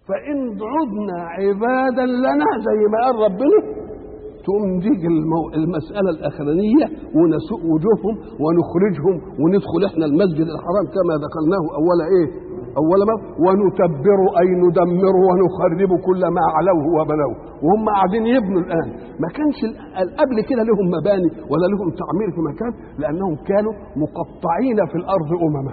فإن عدنا عبادا لنا زي ما قال ربنا تقوم تيجي المو... المسألة الأخرانية ونسوق وجوههم ونخرجهم وندخل احنا المسجد الحرام كما دخلناه أول إيه؟ أول ما ونتبر أي ندمر ونخرب كل ما علوه وبنوه وهم قاعدين يبنوا الآن ما كانش ال- قبل كده لهم مباني ولا لهم تعمير في مكان لأنهم كانوا مقطعين في الأرض أمما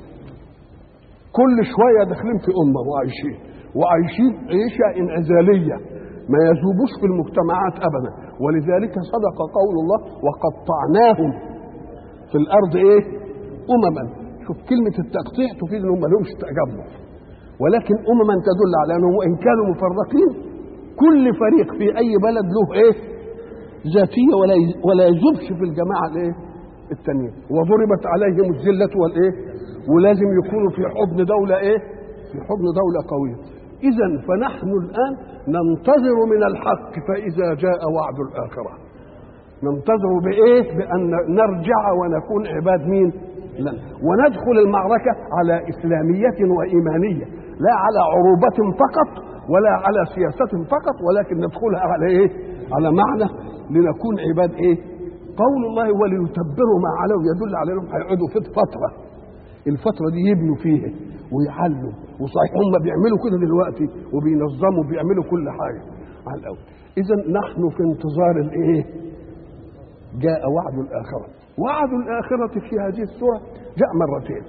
كل شوية داخلين في أمة وعايشين وعايشين عيشة انعزالية ما يذوبوش في المجتمعات أبدا ولذلك صدق قول الله وقطعناهم في الأرض إيه أمما شوف كلمة التقطيع تفيد أنهم ما لهمش تجمع ولكن أمما تدل على أنهم وإن كانوا مفرقين كل فريق في أي بلد له إيه ذاتية ولا ولا يذوبش في الجماعة الإيه التانية وضربت عليهم الذلة والإيه ولازم يكونوا في حضن دولة إيه في حضن دولة قوية إذا فنحن الآن ننتظر من الحق فإذا جاء وعد الآخرة ننتظر بإيه بأن نرجع ونكون عباد مين لنا وندخل المعركة على إسلامية وإيمانية لا على عروبة فقط ولا على سياسة فقط ولكن ندخلها على إيه على معنى لنكون عباد إيه قول الله وليتبروا ما علوا يدل على انهم هيقعدوا في فتره الفتره دي يبنوا فيها ويعلوا وصحيح هم بيعملوا كده دلوقتي وبينظموا بيعملوا كل حاجه على الاول اذا نحن في انتظار الايه جاء وعد الاخره وعد الاخره في هذه السوره جاء مرتين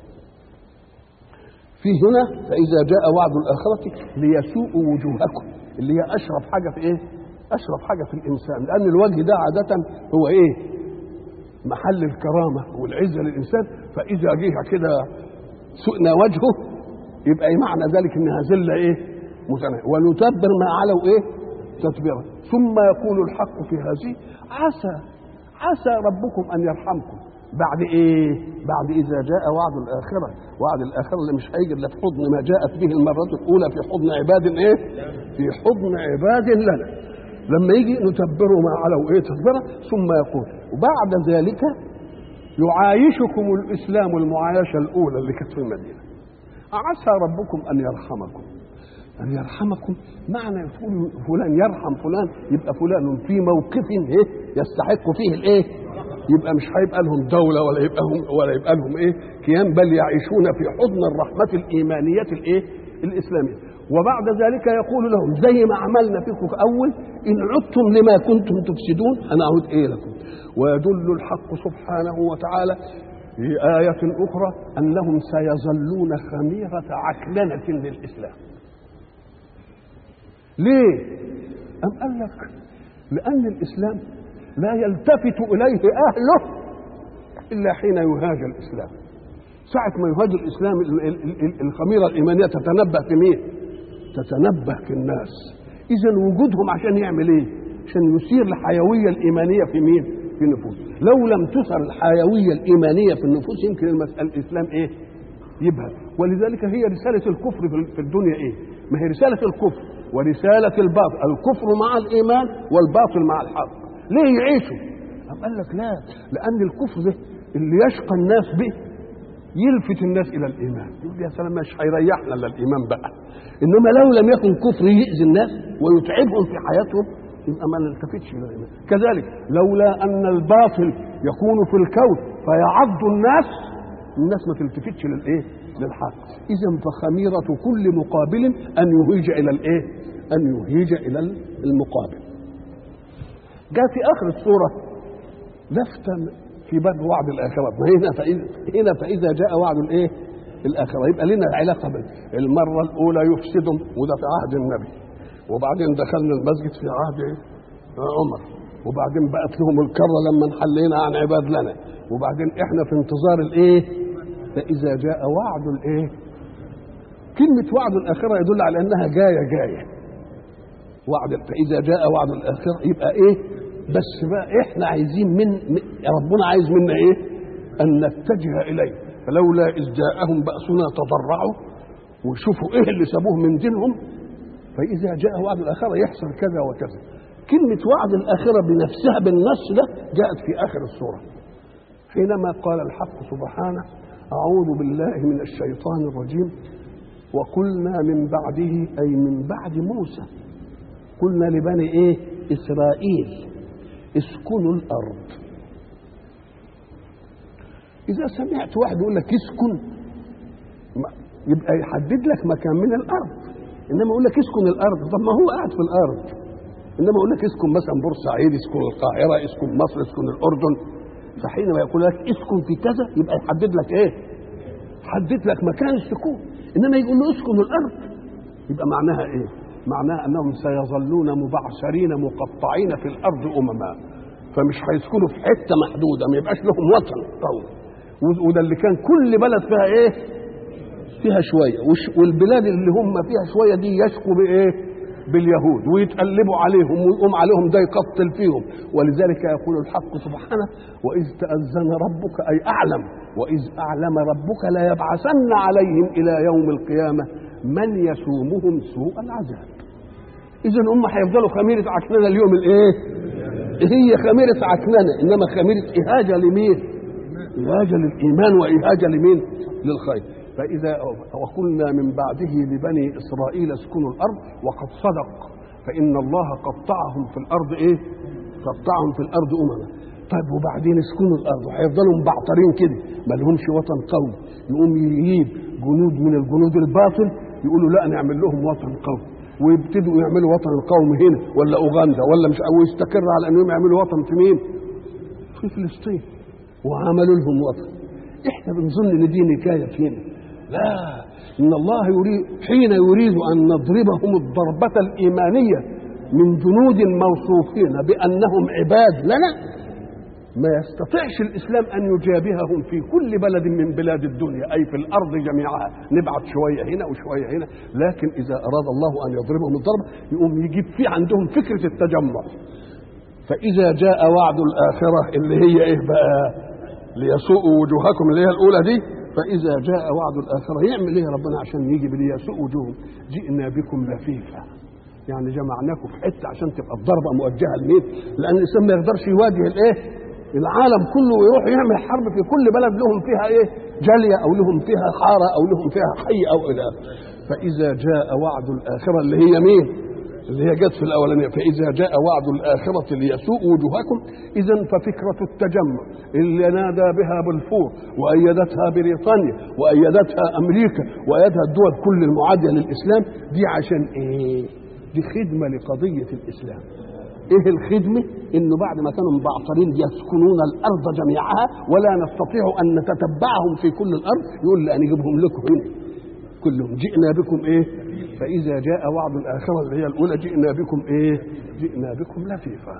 في هنا فاذا جاء وعد الاخره ليسوءوا وجوهكم اللي هي اشرف حاجه في ايه اشرف حاجه في الانسان لان الوجه ده عاده هو ايه محل الكرامه والعزه للانسان فاذا جه كده سئنا وجهه يبقى إيه معنى ذلك انها ذله ايه متناهيه ونتبر ما علوا ايه تتبيرا ثم يقول الحق في هذه عسى عسى ربكم ان يرحمكم بعد ايه بعد اذا جاء وعد الاخره وعد الاخره اللي مش هيجي الا في حضن ما جاءت به المرات الاولى في حضن عباد ايه في حضن عباد لنا لما يجي نتبره ما علوا ايه تتبرا ثم يقول وبعد ذلك يعايشكم الاسلام المعايشه الاولى اللي كانت في المدينه عسى ربكم ان يرحمكم ان يرحمكم معنى يقول فلان يرحم فلان يبقى فلان في موقف ايه يستحق فيه الايه يبقى مش هيبقى لهم دولة ولا يبقى هم ولا يبقى لهم ايه كيان بل يعيشون في حضن الرحمة الإيمانية الايه الإسلامية وبعد ذلك يقول لهم زي ما عملنا فيكم في أول إن عدتم لما كنتم تفسدون أنا أعود إيه لكم ويدل الحق سبحانه وتعالى في آية أخرى أنهم سيظلون خميرة عكننة للإسلام ليه؟ أم قال لك لأن الإسلام لا يلتفت إليه أهله إلا حين يهاج الإسلام ساعة ما يهاج الإسلام ال- ال- ال- الخميرة الإيمانية تتنبه في مين؟ تتنبه في الناس إذا وجودهم عشان يعمل إيه؟ عشان يثير الحيوية الإيمانية في مين؟ في النفوس لو لم تثر الحيوية الإيمانية في النفوس يمكن المسألة الإسلام إيه؟ يبهى ولذلك هي رسالة الكفر في- في الدنيا إيه؟ ما هي رسالة الكفر ورسالة الباطل الكفر مع الإيمان والباطل مع الحق ليه يعيشوا؟ أم قال لك لا لأن الكفر ده اللي يشقى الناس به يلفت الناس الى الايمان يقول يا سلام مش هيريحنا الا الايمان بقى انما لو لم يكن كفر يؤذي الناس ويتعبهم في حياتهم يبقى ما نلتفتش الى الايمان كذلك لولا ان الباطل يكون في الكون فيعض الناس الناس ما تلتفتش للايه للحق اذا فخميره كل مقابل ان يهيج الى الايه ان يهيج الى المقابل جاء في اخر السوره لفته في باب وعد الاخره ما هنا فاذا هنا فاذا جاء وعد الايه الاخره يبقى لنا علاقه بال المره الاولى يفسدهم وده في عهد النبي وبعدين دخلنا المسجد في عهد إيه؟ عمر وبعدين بقت لهم الكره لما انحلينا عن عباد لنا وبعدين احنا في انتظار الايه فاذا جاء وعد الايه كلمه وعد الاخره يدل على انها جايه جايه وعد فاذا جاء وعد الاخره يبقى ايه بس بقى احنا عايزين من من- ربنا عايز منا ايه ان نتجه اليه فلولا اذ جاءهم باسنا تضرعوا وشوفوا ايه اللي سابوه من دينهم فاذا جاء وعد الاخره يحصل كذا وكذا كلمه وعد الاخره بنفسها بالنص ده جاءت في اخر السوره حينما قال الحق سبحانه اعوذ بالله من الشيطان الرجيم وقلنا من بعده أي من بعد موسى قلنا لبني إيه إسرائيل اسكنوا الأرض إذا سمعت واحد يقول لك اسكن يبقى يحدد لك مكان من الأرض إنما يقول لك اسكن الأرض طب ما هو قاعد في الأرض إنما يقول لك اسكن مثلا بورسعيد اسكن القاهرة اسكن مصر اسكن الأردن فحينما يقول لك اسكن في كذا يبقى يحدد لك إيه؟ يحدد لك مكان السكون إنما يقول له اسكن الأرض يبقى معناها إيه؟ معناها أنهم سيظلون مبعثرين مقطعين في الأرض أمما فمش هيسكنوا في حتة محدودة ما يبقاش لهم وطن قوي وده اللي كان كل بلد فيها ايه فيها شويه والبلاد اللي هم فيها شويه دي يشكوا بايه باليهود ويتقلبوا عليهم ويقوم عليهم ده يقتل فيهم ولذلك يقول الحق سبحانه واذ تاذن ربك اي اعلم واذ اعلم ربك ليبعثن عليهم الى يوم القيامه من يسومهم سوء العذاب اذا هم هيفضلوا خميره عكننه اليوم الايه هي خميره عكننه انما خميره اهاجه لمين إهاجة للإيمان وإهاجة لمين؟ للخير فإذا وقلنا من بعده لبني إسرائيل اسكنوا الأرض وقد صدق فإن الله قطعهم في الأرض إيه؟ قطعهم في الأرض أمما طيب وبعدين اسكنوا الأرض هيفضلوا مبعترين كده ما لهمش وطن قوي يقوم يجيب جنود من الجنود الباطل يقولوا لا نعمل لهم وطن قوي ويبتدوا يعملوا وطن القوم هنا ولا اوغندا ولا مش او يستقر على انهم يعملوا وطن في مين؟ في فلسطين وعملوا لهم وطن احنا بنظن ان دي نكايه فينا لا ان الله يريد حين يريد ان نضربهم الضربه الايمانيه من جنود موصوفين بانهم عباد لنا ما يستطيعش الاسلام ان يجابههم في كل بلد من بلاد الدنيا اي في الارض جميعها نبعث شويه هنا وشويه هنا لكن اذا اراد الله ان يضربهم الضربه يقوم يجيب في عندهم فكره التجمع فاذا جاء وعد الاخره اللي هي ايه بقى ليسوءوا وجوهكم اللي هي الاولى دي فاذا جاء وعد الاخره يعمل ايه ربنا عشان يجي ليسوء وجوههم جئنا بكم لفيفا يعني جمعناكم في حته عشان تبقى الضربه موجهه لمين؟ لان الانسان ما يقدرش يواجه الايه؟ العالم كله ويروح يعمل حرب في كل بلد لهم فيها ايه؟ جاليه او لهم فيها حاره او لهم فيها حي او الى فاذا جاء وعد الاخره اللي هي مين؟ اللي هي جت في الاولانيه فاذا جاء وعد الاخره ليسوء وجوهكم اذا ففكره التجمع اللي نادى بها بلفور وايدتها بريطانيا وايدتها امريكا وايدها الدول كل المعاديه للاسلام دي عشان ايه؟ دي خدمه لقضيه الاسلام ايه الخدمه انه بعد ما كانوا مبعثرين يسكنون الارض جميعها ولا نستطيع ان نتتبعهم في كل الارض يقول لي نجيبهم لكم هنا كلهم جئنا بكم ايه فاذا جاء وعد الاخره اللي هي الاولى جئنا بكم ايه جئنا بكم لفيفا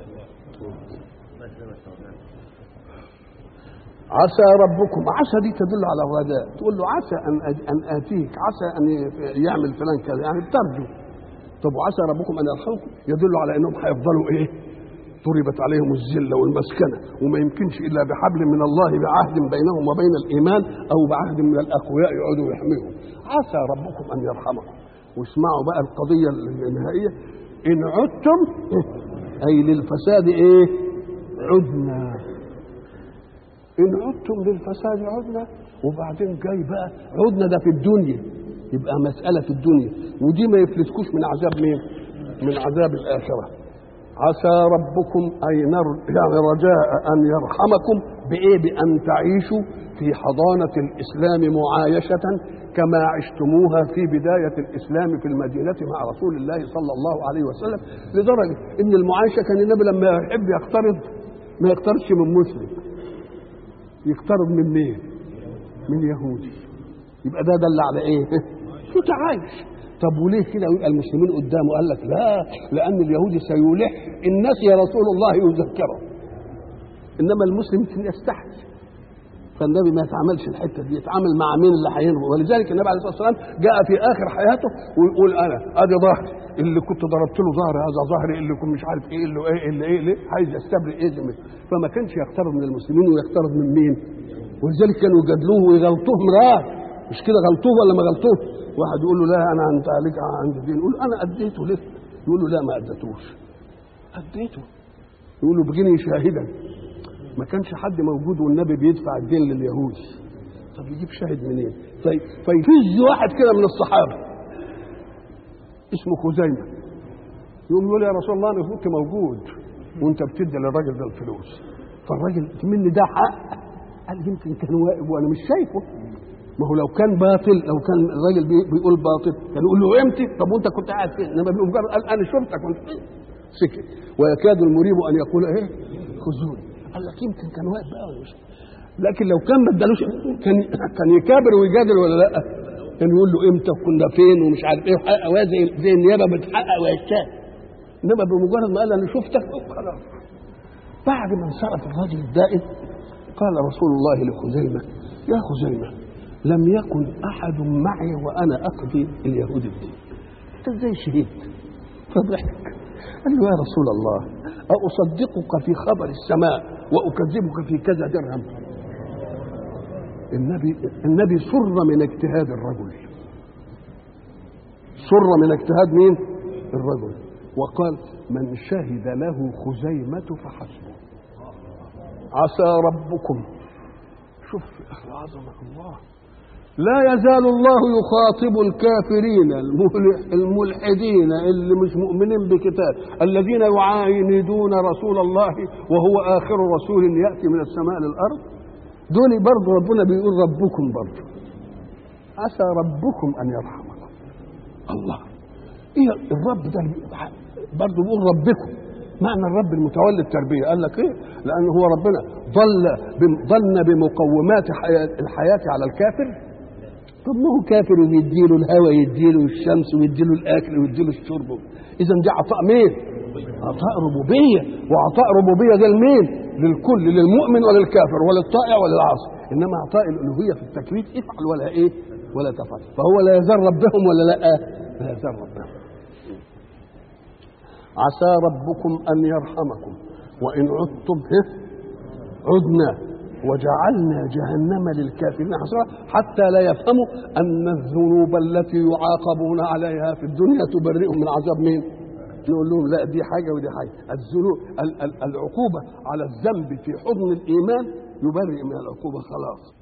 عسى ربكم عسى دي تدل على الرجاء تقول له عسى ان ان اتيك عسى ان يعمل فلان كذا يعني بترجو طب وعسى ربكم ان يرحمكم يدل على انهم هيفضلوا ايه ضربت عليهم الذله والمسكنه وما يمكنش الا بحبل من الله بعهد بينهم وبين الايمان او بعهد من الاقوياء يقعدوا يحميهم عسى ربكم ان يرحمكم واسمعوا بقى القضيه النهائيه ان عدتم اي للفساد ايه عدنا ان عدتم للفساد عدنا وبعدين جاي بقى عدنا ده في الدنيا يبقى مسألة في الدنيا ودي ما يفلتكوش من عذاب مين؟ من عذاب الآخرة عسى ربكم أي نر يعني رجاء أن يرحمكم بإيه؟ بأن تعيشوا في حضانة الإسلام معايشة كما عشتموها في بداية الإسلام في المدينة مع رسول الله صلى الله عليه وسلم لدرجة إن المعايشة كان النبي لما يحب يقترض ما يقترضش من مسلم يقترض من مين؟ من يهودي يبقى ده دل على ايه؟ في تعايش طب وليه كده ويبقى المسلمين قدامه قال لك لا لان اليهودي سيلح الناس يا رسول الله يذكره انما المسلم يستحي فالنبي ما يتعاملش الحته دي يتعامل مع مين اللي هينهو ولذلك النبي عليه الصلاه والسلام جاء في اخر حياته ويقول انا ادي ظهري اللي كنت ضربت له ظهري هذا ظهري اللي كنت مش عارف ايه اللي ايه اللي ايه اللي عايز يستبرئ ايه زي فما كانش يقترب من المسلمين ويقترب من مين؟ ولذلك كانوا يجادلوه ويغلطوه مرار مش كده غلطوه ولا ما غلطوه؟ واحد يقول له لا انا انت عليك عند الدين يقول انا اديته لسه يقول له لا ما اديتوش اديته يقول له بجني شاهدا ما كانش حد موجود والنبي بيدفع الدين لليهود طب يجيب شاهد منين؟ طيب فيفز واحد كده من الصحابه اسمه خزيمه يقوم يقول يا رسول الله انا كنت موجود وانت بتدي للراجل ده الفلوس فالراجل مني ده حق قال يمكن كان واقف وانا مش شايفه ما هو لو كان باطل لو كان الراجل بي- بيقول باطل كان يقول له امتى طب وانت كنت قاعد فين انما بمجرد قال انا شفتك وانت فين سكت ويكاد المريب ان يقول ايه خذوني قال لك يمكن كان واقف بقى ولا مش لكن لو كان ما ادالوش كان كان يكابر ويجادل ولا لا كان يقول له امتى كنا فين ومش عارف ايه وحقق وهي زي زي النيابه بتحقق ويشتاق انما بمجرد ما قال انا شفتك خلاص بعد ما انصرف الرجل الدائم قال رسول الله لخزيمه يا خزيمه لم يكن احد معي وانا اقضي اليهود الدين انت ازاي شهيد فضحك قال له يا رسول الله أصدقك في خبر السماء وأكذبك في كذا درهم النبي النبي سر من اجتهاد الرجل سر من اجتهاد مين الرجل وقال من شهد له خزيمة فحسبه عسى ربكم شوف يا أخي عظمة الله لا يزال الله يخاطب الكافرين الملح- الملحدين اللي مش مؤمنين بكتاب الذين يعاندون رسول الله وهو آخر رسول يأتي من السماء للأرض دول برضه ربنا بيقول ربكم برضه عسى ربكم أن يرحمكم الله ايه الرب ده اللي بيقول- برضه بيقول ربكم معنى الرب المتولي التربيه قال لك ايه؟ لان هو ربنا ضل بم- ظن بمقومات حياة- الحياه على الكافر طب ما هو كافر ويديله الهواء يديله الشمس ويديله الاكل ويديله الشرب اذا دي عطاء مين؟ عطاء ربوبيه وعطاء ربوبيه ده لمين؟ للكل للمؤمن وللكافر وللطائع وللعاصي انما عطاء الالوهيه في التكليف افعل ولا ايه؟ ولا تفعل فهو لا يزال ربهم ولا لا؟ لا يزال ربهم عسى ربكم ان يرحمكم وان عدتم هه عدنا وجعلنا جهنم للكافرين حصرا حتى لا يفهموا ان الذنوب التي يعاقبون عليها في الدنيا تبرئهم من عذاب مين؟ نقول لهم لا دي حاجه ودي حاجه الذنوب ال- ال- العقوبه على الذنب في حضن الايمان يبرئ من العقوبه خلاص